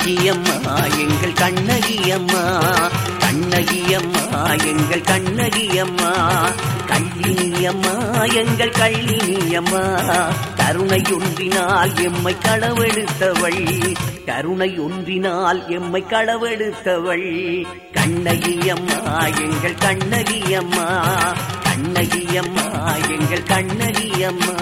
கண்ணகியம்மா எங்கள் கண்ணகியம்மா கண்ணகியம்மா எங்கள் கண்ணகியம்மா கள்ளினியம்மா எங்கள் கள்ளினியம்மா கருணை ஒன்றினால் எம்மை களவெடுத்தவள் கருணை ஒன்றினால் எம்மை களவெடுத்தவள் கண்ணகியம்மா எங்கள் கண்ணகியம்மா கண்ணகியம்மா எங்கள் கண்ணகியம்மா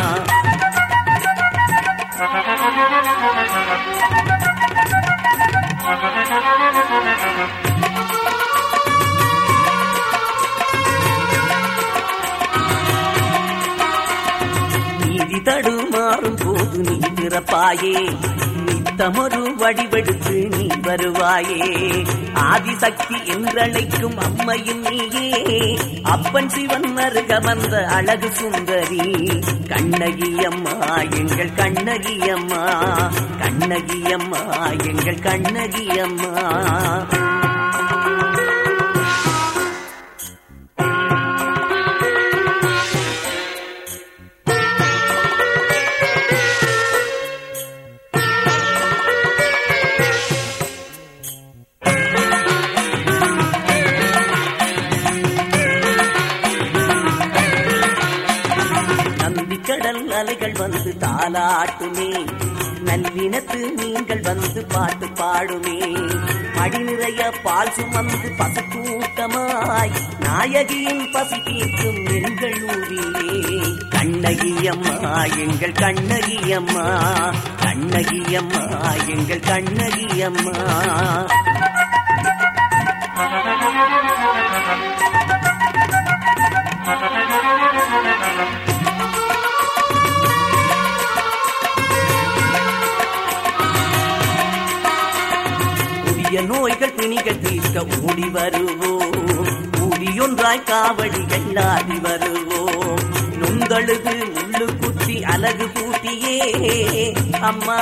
நீதி தடுமாறும் போது நீ பிறப்பாயே நித்தமொரு வடிவெடுத்து நீ வருவாயே ஆதிசக்தி என்றழைக்கும் அம்மையும் நீயே அப்பன் சிவன் அருக வந்த அழகு சுந்தரி கண்ணகியம்மா எங்கள் கண்ணகியம்மா கண்ணகியம்மா எங்கள் கண்ணகியம்மா நந்திக்கடல் அலைகள் வந்து தாலாட்டுமே நல்வினத்து நீங்கள் வந்து பாட்டு பாடுமே மடி நிறைய பால் சுமந்து பசுக்கூட்டமாய் நாயகியின் பசி தீர்க்கும் எங்கள் ஊரிலே கண்ணகியம்மா எங்கள் கண்ணகியம்மா கண்ணகியம்மா எங்கள் கண்ணகியம்மா கொடிய நோய்கள் பிணிகள் தீர்க்க ஓடி வருவோம் கூடியொன்றாய் காவடிகள் ஆடி வருவோம் நொந்தழுது முள்ளு குத்தி அலகு பூட்டியே அம்மா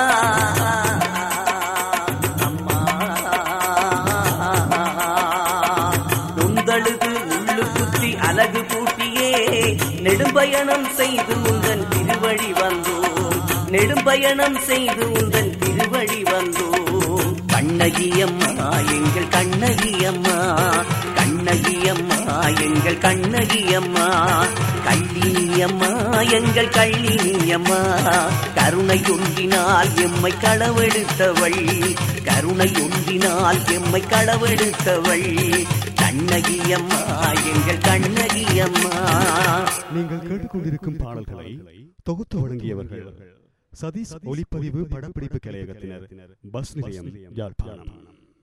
அம்மா நொந்தழுது முள்ளு குத்தி அலகு பூட்டியே நெடும்பயணம் செய்து உந்தன் திருவழி வந்தோம் நெடும்பயணம் செய்து உந்தன் திருவழி வந்தோம் கண்ணகியம்மா எங்கள் கண்ணகியம்மா கண்ணகியம்மா எங்கள் கண்ணகியம்மா கள்ளினியம்மா எங்கள் கள்ளினியம்மா கருணை ஒன்றினால் எம்மை களவெடுத்தவள் கருணை ஒன்றினால் எம்மை களவெடுத்தவள் கண்ணகியம்மா எங்கள் கண்ணகியம்மா நீங்கள் கேட்டுக்கொண்டிருக்கும் பாடல்களை தொகுத்து வழங்கியவர்கள் சதீஷ் ஒலிப்பதிவு படப்பிடிப்பு கலையகத்தினர் பஸ் நிலையம் யாழ்ப்பாணம்